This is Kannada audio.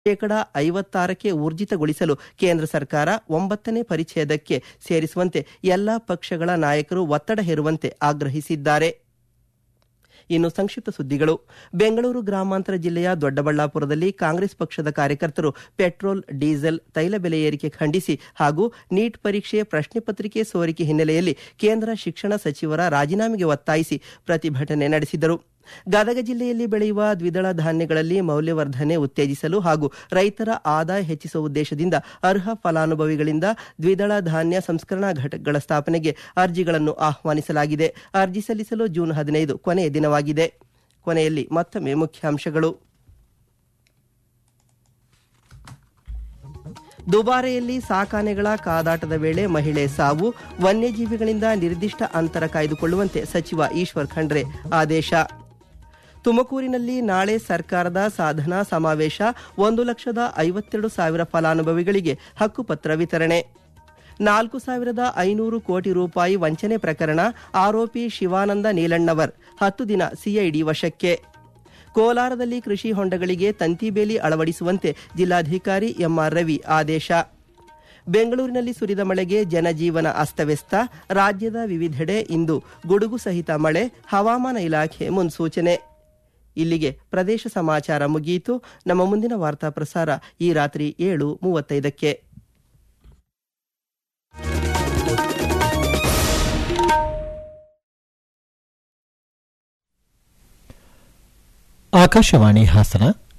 ಶೇಕಡ ಐವತ್ತಾರಕ್ಕೆ ಊರ್ಜಿತಗೊಳಿಸಲು ಕೇಂದ್ರ ಸರ್ಕಾರ ಒಂಬತ್ತನೇ ಪರಿಚ್ಛೇದಕ್ಕೆ ಸೇರಿಸುವಂತೆ ಎಲ್ಲಾ ಪಕ್ಷಗಳ ನಾಯಕರು ಒತ್ತಡ ಹೇರುವಂತೆ ಆಗ್ರಹಿಸಿದ್ದಾರೆ ಇನ್ನು ಸಂಕ್ಷಿಪ್ತ ಸುದ್ದಿಗಳು ಬೆಂಗಳೂರು ಗ್ರಾಮಾಂತರ ಜಿಲ್ಲೆಯ ದೊಡ್ಡಬಳ್ಳಾಪುರದಲ್ಲಿ ಕಾಂಗ್ರೆಸ್ ಪಕ್ಷದ ಕಾರ್ಯಕರ್ತರು ಪೆಟ್ರೋಲ್ ಡೀಸೆಲ್ ತೈಲ ಬೆಲೆ ಏರಿಕೆ ಖಂಡಿಸಿ ಹಾಗೂ ನೀಟ್ ಪರೀಕ್ಷೆ ಪ್ರಶ್ನೆ ಪತ್ರಿಕೆ ಸೋರಿಕೆ ಹಿನ್ನೆಲೆಯಲ್ಲಿ ಕೇಂದ್ರ ಶಿಕ್ಷಣ ಸಚಿವರ ರಾಜೀನಾಮೆಗೆ ಒತ್ತಾಯಿಸಿ ಪ್ರತಿಭಟನೆ ನಡೆಸಿದರು ಗದಗ ಜಿಲ್ಲೆಯಲ್ಲಿ ಬೆಳೆಯುವ ದ್ವಿದಳ ಧಾನ್ಯಗಳಲ್ಲಿ ಮೌಲ್ಯವರ್ಧನೆ ಉತ್ತೇಜಿಸಲು ಹಾಗೂ ರೈತರ ಆದಾಯ ಹೆಚ್ಚಿಸುವ ಉದ್ದೇಶದಿಂದ ಅರ್ಹ ಫಲಾನುಭವಿಗಳಿಂದ ದ್ವಿದಳ ಧಾನ್ಯ ಸಂಸ್ಕರಣಾ ಘಟಕಗಳ ಸ್ಥಾಪನೆಗೆ ಅರ್ಜಿಗಳನ್ನು ಆಹ್ವಾನಿಸಲಾಗಿದೆ ಅರ್ಜಿ ಸಲ್ಲಿಸಲು ಜೂನ್ ಹದಿನೈದು ಕೊನೆಯ ದಿನವಾಗಿದೆ ಕೊನೆಯಲ್ಲಿ ಮತ್ತೊಮ್ಮೆ ಮುಖ್ಯಾಂಶಗಳು ದುಬಾರೆಯಲ್ಲಿ ಸಾಕಾನೆಗಳ ಕಾದಾಟದ ವೇಳೆ ಮಹಿಳೆ ಸಾವು ವನ್ಯಜೀವಿಗಳಿಂದ ನಿರ್ದಿಷ್ಟ ಅಂತರ ಕಾಯ್ದುಕೊಳ್ಳುವಂತೆ ಸಚಿವ ಈಶ್ವರ್ ಖಂಡ್ರೆ ಆದೇಶ ತುಮಕೂರಿನಲ್ಲಿ ನಾಳೆ ಸರ್ಕಾರದ ಸಾಧನಾ ಸಮಾವೇಶ ಒಂದು ಲಕ್ಷದ ಐವತ್ತೆರಡು ಸಾವಿರ ಫಲಾನುಭವಿಗಳಿಗೆ ಹಕ್ಕುಪತ್ರ ವಿತರಣೆ ನಾಲ್ಕು ಸಾವಿರದ ಐನೂರು ಕೋಟಿ ರೂಪಾಯಿ ವಂಚನೆ ಪ್ರಕರಣ ಆರೋಪಿ ಶಿವಾನಂದ ನೀಲಣ್ಣವರ್ ಹತ್ತು ದಿನ ಸಿಐಡಿ ವಶಕ್ಕೆ ಕೋಲಾರದಲ್ಲಿ ಕೃಷಿ ಹೊಂಡಗಳಿಗೆ ತಂತಿಬೇಲಿ ಅಳವಡಿಸುವಂತೆ ಜಿಲ್ಲಾಧಿಕಾರಿ ಎಂಆರ್ ರವಿ ಆದೇಶ ಬೆಂಗಳೂರಿನಲ್ಲಿ ಸುರಿದ ಮಳೆಗೆ ಜನಜೀವನ ಅಸ್ತವ್ಯಸ್ತ ರಾಜ್ಯದ ವಿವಿಧೆಡೆ ಇಂದು ಗುಡುಗು ಸಹಿತ ಮಳೆ ಹವಾಮಾನ ಇಲಾಖೆ ಮುನ್ಸೂಚನೆ ಇಲ್ಲಿಗೆ ಪ್ರದೇಶ ಸಮಾಚಾರ ಮುಗಿಯಿತು ನಮ್ಮ ಮುಂದಿನ ವಾರ್ತಾ ಪ್ರಸಾರ ಈ ರಾತ್ರಿ ಏಳು ಮೂವತ್ತೈದಕ್ಕೆ ಆಕಾಶವಾಣಿ ಹಾಸನ